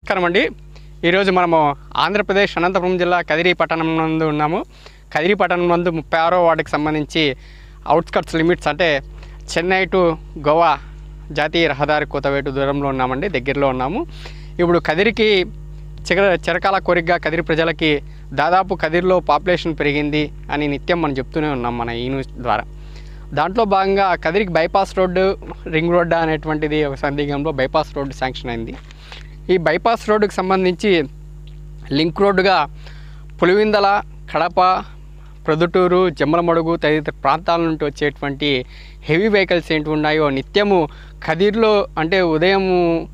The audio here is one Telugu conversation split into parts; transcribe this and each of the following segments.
నమస్కారం అండి ఈరోజు మనము ఆంధ్రప్రదేశ్ అనంతపురం జిల్లా కదిరి పట్టణం నందు ఉన్నాము కదిరి పట్టణం నందు ముప్పై ఆరో వార్డుకి సంబంధించి అవుట్స్కట్స్ లిమిట్స్ అంటే చెన్నై టు గోవా జాతీయ రహదారి కోతవేటు దూరంలో ఉన్నామండి దగ్గరలో ఉన్నాము ఇప్పుడు కదిరికి చిర చిరకాల కోరికగా కదిరి ప్రజలకి దాదాపు కదిరిలో పాపులేషన్ పెరిగింది అని నిత్యం మనం చెప్తూనే ఉన్నాం మన ఈ న్యూస్ ద్వారా దాంట్లో భాగంగా కదిరికి బైపాస్ రోడ్డు రింగ్ రోడ్డు అనేటువంటిది ఒక సందిగ్ధంలో బైపాస్ రోడ్డు శాంక్షన్ అయింది ఈ బైపాస్ రోడ్డుకు సంబంధించి లింక్ రోడ్డుగా పులివిందల కడప ప్రొద్దుటూరు జమ్మలమడుగు తదితర ప్రాంతాల నుండి వచ్చేటువంటి హెవీ వెహికల్స్ ఏంటి ఉన్నాయో నిత్యము కదిర్లో అంటే ఉదయం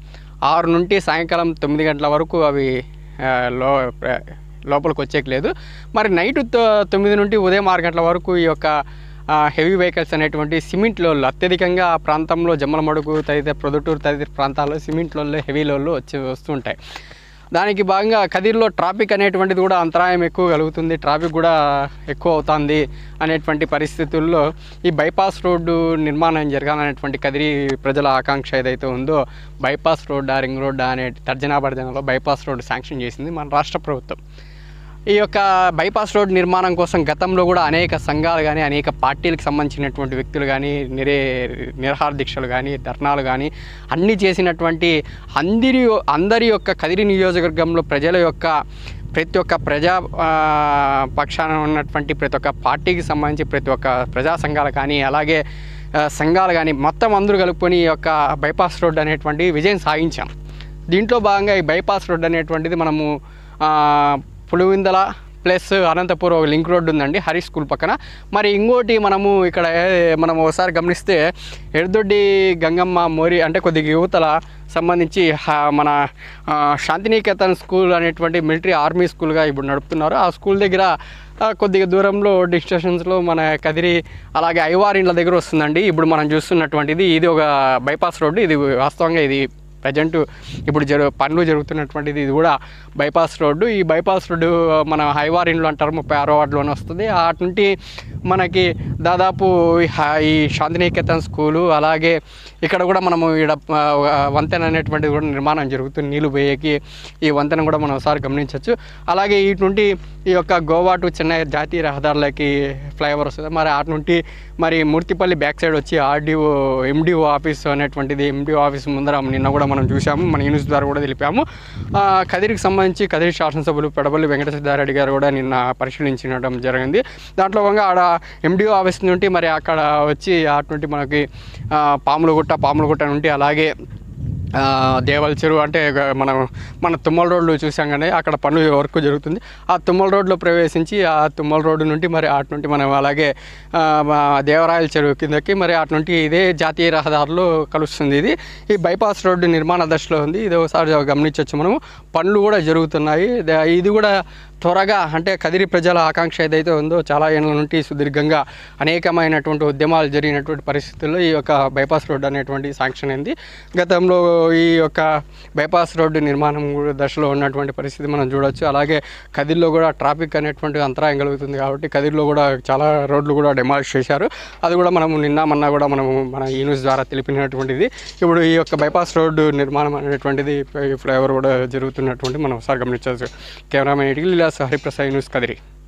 ఆరు నుండి సాయంకాలం తొమ్మిది గంటల వరకు అవి ఆ, లో ప్ర- లోపలికి వచ్చేయట్లేదు మరి నైట్ తొ- తొమ్మిది నుండి ఉదయం ఆరు గంటల వరకు ఈ యొక్క ఆ, హెవీ వెహికల్స్ అనేటువంటి సిమెంట్ లోళ్ళు అత్యధికంగా ఆ ప్రాంతంలో జమ్మలమడుగు తదితర ప్రొద్దుటూరు తదితర ప్రాంతాల్లో సిమెంట్ లోళ్ళు హెవీ లోళ్ళు వచ్చి వస్తుంటాయి దానికి భాగంగా కదిర్లో ట్రాఫిక్ అనేటువంటిది కూడా అంతరాయం ఎక్కువ కలుగుతుంది ట్రాఫిక్ కూడా ఎక్కువ అవుతుంది అనేటువంటి పరిస్థితుల్లో ఈ బైపాస్ రోడ్డు నిర్మాణం జరగాలనేటువంటి కదిరి ప్రజల ఆకాంక్ష ఏదైతే ఉందో బైపాస్ రోడ్డు రింగ్ రోడ్డు అనే తర్జనాభర్జనలో బైపాస్ రోడ్డు శాంక్షన్ చేసింది మన రాష్ట్ర ప్రభుత్వం ఈ యొక్క బైపాస్ రోడ్ నిర్మాణం కోసం గతంలో కూడా అనేక సంఘాలు కానీ అనేక పార్టీలకు సంబంధించినటువంటి వ్యక్తులు కానీ నిరే నిరహార దీక్షలు కానీ ధర్నాలు కానీ అన్నీ చేసినటువంటి అందరి అందరి యొక్క కదిరి నియోజకవర్గంలో ప్రజల యొక్క ప్రతి ఒక్క ప్రజా ఆ, పక్షాన ఉన్నటువంటి ప్రతి ఒక్క పార్టీకి సంబంధించి ప్రతి ఒక్క ప్రజా సంఘాలు కానీ అలాగే ఆ, సంఘాలు కానీ మొత్తం అందరూ కలుపుకొని ఈ యొక్క బైపాస్ రోడ్ అనేటువంటి విజయం సాధించాం దీంట్లో భాగంగా ఈ బైపాస్ రోడ్ అనేటువంటిది మనము ఆ, పులివిందల ప్లస్ అనంతపురం ఒక లింక్ రోడ్డు ఉందండి హరి స్కూల్ పక్కన మరి ఇంకోటి మనము ఇక్కడ ఏ- మనం ఒకసారి గమనిస్తే ఎర్దొడ్డి గంగమ్మ మోరి అంటే కొద్దిగా యువతల సంబంధించి హ- మన ఆ, శాంతినికేతన్ స్కూల్ అనేటువంటి మిలిటరీ ఆర్మీ స్కూల్గా ఇప్పుడు నడుపుతున్నారు ఆ స్కూల్ దగ్గర ఆ, కొద్దిగా దూరంలో డిస్టేషన్స్లో మన కదిరి అలాగే ఐవార్ ఇండ్ల దగ్గర వస్తుందండి ఇప్పుడు మనం చూస్తున్నటువంటిది ఇది ఒక బైపాస్ రోడ్డు ఇది వాస్తవంగా ఇది ప్రజెంట్ ఇప్పుడు జరు పనులు జరుగుతున్నటువంటిది ఇది కూడా బైపాస్ రోడ్డు ఈ బైపాస్ రోడ్డు మన హైవార్ ఇండ్లు అంటారు ముప్పై ఆరో వార్డులోనే వస్తుంది అటు నుండి మనకి దాదాపు ఈ హ- ఈ శాంతినికేతన్ స్కూలు అలాగే ఇక్కడ కూడా మనము ఇక్కడ ఆ, వంతెన అనేటువంటిది కూడా నిర్మాణం జరుగుతుంది నీళ్లు పోయేకి ఈ వంతెన కూడా మనం ఒకసారి గమనించవచ్చు అలాగే ఇటు నుండి ఈ యొక్క గోవా టు చెన్నై జాతీయ రహదారులకి ఫ్లైఓవర్ వస్తుంది మరి అటు నుండి మరి మూర్తిపల్లి బ్యాక్ సైడ్ వచ్చి ఆర్డీఓ ఎండిఓ ఆఫీస్ అనేటువంటిది ఎండిఓ ఆఫీస్ ముందర నిన్న కూడా మనం చూసాము మన న్యూస్ ద్వారా కూడా తెలిపాము ఆ, కదిరికి సంబంధించి కదిరి శాసనసభ్యులు పెడబల్లి వెంకట సిద్ధారెడ్డి గారు కూడా నిన్న పరిశీలించడం జరిగింది దాంట్లో భాగంగా ఆడ ఎండిఓ ఆఫీస్ నుండి మరి అక్కడ వచ్చి అటు నుండి మనకి ఆ, పాములగుట్ట పాములగుట్ట నుండి అలాగే ఆ, దేవల్ చెరువు అంటే గ- మనం మన తుమ్మల రోడ్లు చూసాం కానీ అక్కడ పనులు వర్క్ జరుగుతుంది ఆ తుమ్మల రోడ్లో ప్రవేశించి ఆ తుమ్మల రోడ్డు నుండి మరి అటు నుండి మనం అలాగే ఆ, మా దేవరాయల చెరువు కిందకి మరి అటు నుండి ఇదే జాతీయ రహదారులు కలుస్తుంది ఇది ఈ బైపాస్ రోడ్డు నిర్మాణ దశలో ఉంది ఇది ఒకసారి గమనించవచ్చు మనము పనులు కూడా జరుగుతున్నాయి ద- ఇది కూడా త్వరగా అంటే కదిరి ప్రజల ఆకాంక్ష ఏదైతే ఉందో చాలా ఏళ్ళ నుండి సుదీర్ఘంగా అనేకమైనటువంటి ఉద్యమాలు జరిగినటువంటి పరిస్థితుల్లో ఈ యొక్క బైపాస్ రోడ్డు అనేటువంటి శాంక్షన్ అయింది గతంలో ఈ యొక్క బైపాస్ రోడ్డు నిర్మాణం కూడా దశలో ఉన్నటువంటి పరిస్థితి మనం చూడొచ్చు అలాగే కదిర్లో కూడా ట్రాఫిక్ అనేటువంటి అంతరాయం కలుగుతుంది కాబట్టి కదిర్లో కూడా చాలా రోడ్లు కూడా డెమాలిష్ చేశారు అది కూడా మనము నిన్న మొన్న కూడా మనము మన ఈ న్యూస్ ద్వారా తెలిపినటువంటిది ఇప్పుడు ఈ యొక్క బైపాస్ రోడ్డు నిర్మాణం అనేటువంటిది ఫ్లైఓవర్ కూడా జరుగుతున్నటువంటి మనం ఒకసారి గమనించవచ్చు కెమెరామెన్ ఇటుకి లీలాస్ హరిప్రసాద్ న్యూస్ కదిరి